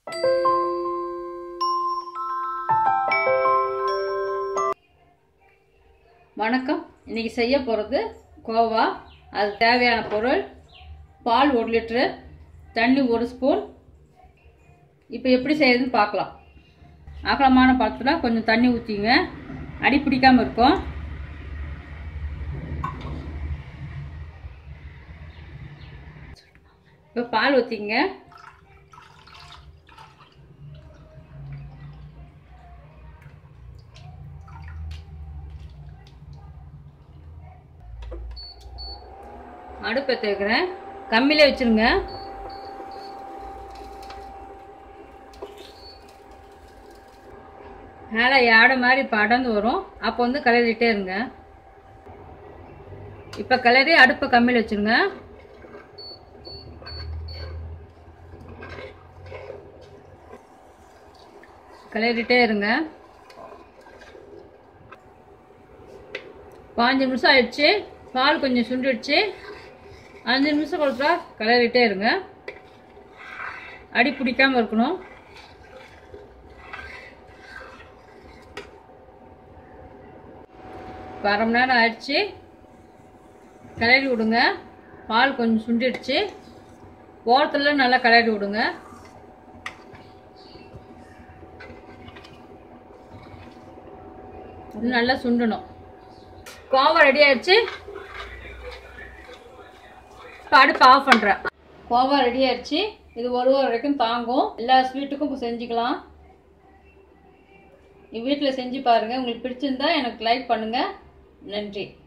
வணக்கம் இன்னைக்கு செய்ய போகிறது கோவா அது தேவையான பொருள் பால் ஒரு லிட்ரு தண்ணி ஒரு ஸ்பூன் இப்போ எப்படி செய்யறதுன்னு பார்க்கலாம் அகலமான பாத்திரத்தில் கொஞ்சம் தண்ணி ஊற்றிங்க அடி பிடிக்காமல் இருக்கும் இப்போ பால் ஊற்றிங்க அடுப்பை தேக்கிறேன் கம்மியிலே வச்சிருங்க மேலே யாடை மாதிரி படர்ந்து வரும் அப்போ வந்து கிளறிட்டே இருங்க இப்போ கிளறி அடுப்பை கம்மியில் வச்சிருங்க கிளறிட்டே இருங்க பாஞ்சு நிமிஷம் ஆயிடுச்சு பால் கொஞ்சம் சுண்டிடுச்சு அஞ்சு நிமிஷம் கொடுத்தா கிளறிட்டே இருங்க அடி பிடிக்காம இருக்கணும் இப்போ அரை மணி நேரம் ஆயிடுச்சு கிளறி விடுங்க பால் கொஞ்சம் சுண்டிடுச்சு ஓரத்தில் நல்லா கிளறி விடுங்க இன்னும் நல்லா சுண்டணும் கோவா ரெடி ஆயிடுச்சு இப்போ அடுப்பு ஆஃப் பண்ணுறேன் கோவா ரெடி ஆயிடுச்சு இது ஒரு வாரம் வரைக்கும் தாங்கும் எல்லா ஸ்வீட்டுக்கும் இப்போ செஞ்சுக்கலாம் நீ வீட்டில் செஞ்சு பாருங்கள் உங்களுக்கு பிடிச்சிருந்தா எனக்கு லைக் பண்ணுங்கள் நன்றி